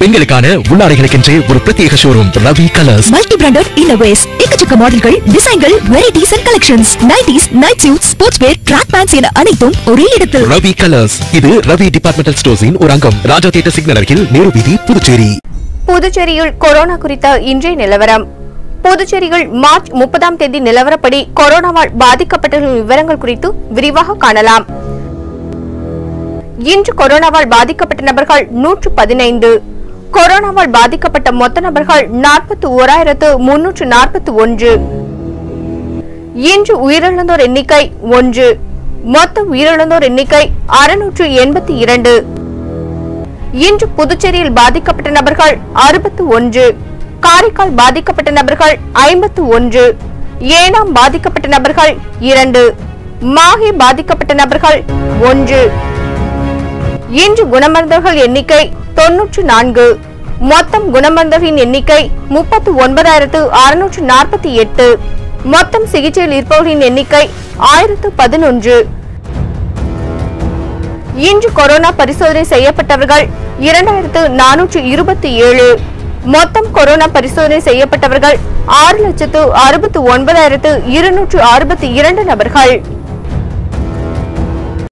பெண்களுக்கான உள்ளாடைகளுக்கென்றே ஒரு பிரத்யேக showroom Ravi colours multi branded innerwears எக்கச்சக்க மாடல்கள் டிசைன்கள் varieties and collections nighties night suit sports wear track pants என அனைத்தும் ஒரே இடத்தில் ரவி கலர்ஸ் இது ரவி டிபார்ட்மெண்டல் ஸ்டோர்ஸின் ஒரு அங்கம் ராஜா தியேட்டர் சிக்னல் அருகில் நேரு வீதி புதுச்சேரி புதுச்சேரியில் கொரோனா குறித்த இன்றைய நிலவரம் புதுச்சேரியில் மார்ச் முப்பதாம் தேதி நிலவரப்படி கொரோனாவால் பாதிக்கப்பட்டவர்களின் விவரங்கள் குறித்து விரிவாக காணலாம் இன்று கொரோனாவால் பாதிக்கப்பட்ட நபர்கள் நூற்று பதினைந்து கொரோனாவால் பாதிக்கப்பட்ட மொத்த நபர்கள் நாற்பத்தி ஓராயிரத்து முன்னூற்று நாற்பத்தி ஒன்று இன்று உயிரிழந்தோர் எண்ணிக்கை ஒன்று மொத்த உயிரிழந்தோர் எண்ணிக்கை அறுநூற்று எண்பத்தி இரண்டு இன்று புதுச்சேரியில் பாதிக்கப்பட்ட நபர்கள் அறுபத்து ஒன்று காரைக்கால் பாதிக்கப்பட்ட நபர்கள் ஐம்பத்து ஒன்று ஏனாம் பாதிக்கப்பட்ட நபர்கள் இரண்டு மாஹே பாதிக்கப்பட்ட நபர்கள் ஒன்று இன்று குணமடைந்தவர்கள் எண்ணிக்கை தொன்னூற்று நான்கு மொத்தம் குணமடைந்தவர்களின் எண்ணிக்கை முப்பத்து ஒன்பதாயிரத்து அறுநூற்று நாற்பத்தி எட்டு மொத்தம் சிகிச்சையில் இருப்பவர்களின் எண்ணிக்கை ஆயிரத்து பதினொன்று இன்று கொரோனா பரிசோதனை செய்யப்பட்டவர்கள் இரண்டாயிரத்து நானூற்று இருபத்தி ஏழு மொத்தம் கொரோனா பரிசோதனை செய்யப்பட்டவர்கள் ஆறு லட்சத்து அறுபத்து ஒன்பதாயிரத்து இருநூற்று அறுபத்தி இரண்டு நபர்கள்